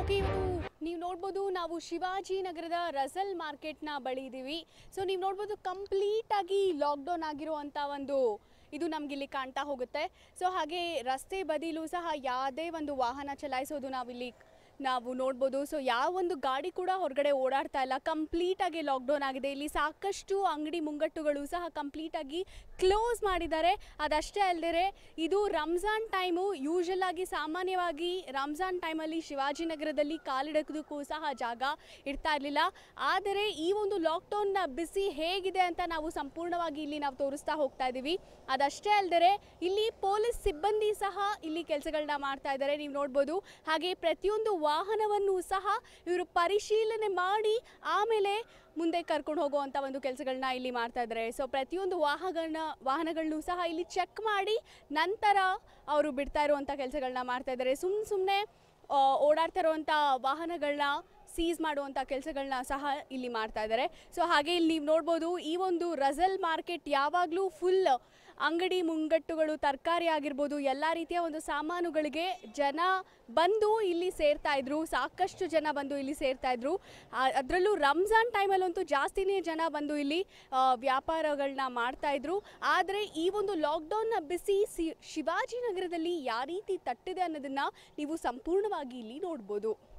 okay ಇವತ್ತು ನೀವು ನೋಡ್ಬೋದು ನಾವು ಶಿವಾಜಿನಗರದ ರಸಲ್ ಮಾರ್ಕೆಟ್ನ ಬಳಿ ಇದ್ದೀವಿ ಸೊ ನೀವು ನೋಡ್ಬೋದು ಕಂಪ್ಲೀಟಾಗಿ ಲಾಕ್ಡೌನ್ ಆಗಿರುವಂಥ ಒಂದು ಇದು ನಮ್ಗೆ ಇಲ್ಲಿ ಕಾಣ್ತಾ ಹೋಗುತ್ತೆ ಸೊ ಹಾಗೆ ರಸ್ತೆ ಬದಿಲೂ ಸಹ ಯಾವುದೇ ಒಂದು ವಾಹನ ಚಲಾಯಿಸೋದು ನಾವಿಲ್ಲಿ ನಾವು ನೋಡ್ಬೋದು ಸೊ ಯಾವ ಒಂದು ಗಾಡಿ ಕೂಡ ಹೊರಗಡೆ ಓಡಾಡ್ತಾ ಇಲ್ಲ ಕಂಪ್ಲೀಟಾಗಿ ಲಾಕ್ಡೌನ್ ಆಗಿದೆ ಇಲ್ಲಿ ಸಾಕಷ್ಟು ಅಂಗಡಿ ಮುಂಗಟ್ಟುಗಳು ಸಹ ಕಂಪ್ಲೀಟಾಗಿ ಕ್ಲೋಸ್ ಮಾಡಿದ್ದಾರೆ ಅದಷ್ಟೇ ಅಲ್ಲದೆ ಇದು ರಂಜಾನ್ ಟೈಮು ಯೂಶಲ್ ಆಗಿ ಸಾಮಾನ್ಯವಾಗಿ ರಂಜಾನ್ ಟೈಮಲ್ಲಿ ಶಿವಾಜಿನಗರದಲ್ಲಿ ಕಾಲಿಡೋದಕ್ಕೂ ಸಹ ಜಾಗ ಇರ್ತಾ ಇರಲಿಲ್ಲ ಆದರೆ ಈ ಒಂದು ಲಾಕ್ಡೌನ್ನ ಬಿಸಿ ಹೇಗಿದೆ ಅಂತ ನಾವು ಸಂಪೂರ್ಣವಾಗಿ ಇಲ್ಲಿ ನಾವು ತೋರಿಸ್ತಾ ಹೋಗ್ತಾ ಇದ್ದೀವಿ ಅದಷ್ಟೇ ಅಲ್ಲದೆ ಇಲ್ಲಿ ಪೊಲೀಸ್ ಸಿಬ್ಬಂದಿ ಸಹ ಇಲ್ಲಿ ಕೆಲಸಗಳನ್ನ ಮಾಡ್ತಾ ಇದ್ದಾರೆ ನೀವು ನೋಡ್ಬೋದು ಹಾಗೆ ಪ್ರತಿಯೊಂದು ವಾಹನವನ್ನು ಸಹ ಇವರು ಪರಿಶೀಲನೆ ಮಾಡಿ ಆಮೇಲೆ ಮುಂದೆ ಕರ್ಕೊಂಡು ಹೋಗುವಂಥ ಒಂದು ಕೆಲಸಗಳನ್ನ ಇಲ್ಲಿ ಮಾಡ್ತಾ ಇದ್ದಾರೆ ಸೊ ಪ್ರತಿಯೊಂದು ವಾಹನ ವಾಹನಗಳನ್ನು ಸಹ ಇಲ್ಲಿ ಚೆಕ್ ಮಾಡಿ ನಂತರ ಅವರು ಬಿಡ್ತಾ ಇರುವಂಥ ಕೆಲಸಗಳನ್ನ ಮಾಡ್ತಾ ಇದ್ದಾರೆ ಸುಮ್ಮ ಸುಮ್ಮನೆ ಓಡಾಡ್ತಾ ಇರುವಂಥ ವಾಹನಗಳನ್ನ ಸೀಸ್ ಮಾಡುವಂಥ ಕೆಲಸಗಳನ್ನ ಸಹ ಇಲ್ಲಿ ಮಾಡ್ತಾ ಇದ್ದಾರೆ ಸೊ ಹಾಗೆ ಇಲ್ಲಿ ನೀವು ನೋಡ್ಬೋದು ಈ ಒಂದು ರಸಲ್ ಮಾರ್ಕೆಟ್ ಯಾವಾಗಲೂ ಫುಲ್ ಅಂಗಡಿ ಮುಂಗಟ್ಟುಗಳು ತರಕಾರಿ ಆಗಿರ್ಬೋದು ಎಲ್ಲ ರೀತಿಯ ಒಂದು ಸಾಮಾನುಗಳಿಗೆ ಜನ ಬಂದು ಇಲ್ಲಿ ಸೇರ್ತಾ ಇದ್ರು ಸಾಕಷ್ಟು ಜನ ಬಂದು ಇಲ್ಲಿ ಸೇರ್ತಾ ಇದ್ರು ಅದರಲ್ಲೂ ರಂಜಾನ್ ಟೈಮಲ್ಲಂತೂ ಜಾಸ್ತಿನೇ ಜನ ಬಂದು ಇಲ್ಲಿ ಆ, ವ್ಯಾಪಾರಗಳನ್ನ ಮಾಡ್ತಾ ಇದ್ರು ಆದರೆ ಈ ಒಂದು ಲಾಕ್ಡೌನ್ನ ಬಿಸಿ ಸಿ ಶಿವಾಜಿನಗರದಲ್ಲಿ ಯಾವ ರೀತಿ ತಟ್ಟಿದೆ ಅನ್ನೋದನ್ನ ನೀವು ಸಂಪೂರ್ಣವಾಗಿ ಇಲ್ಲಿ ನೋಡ್ಬೋದು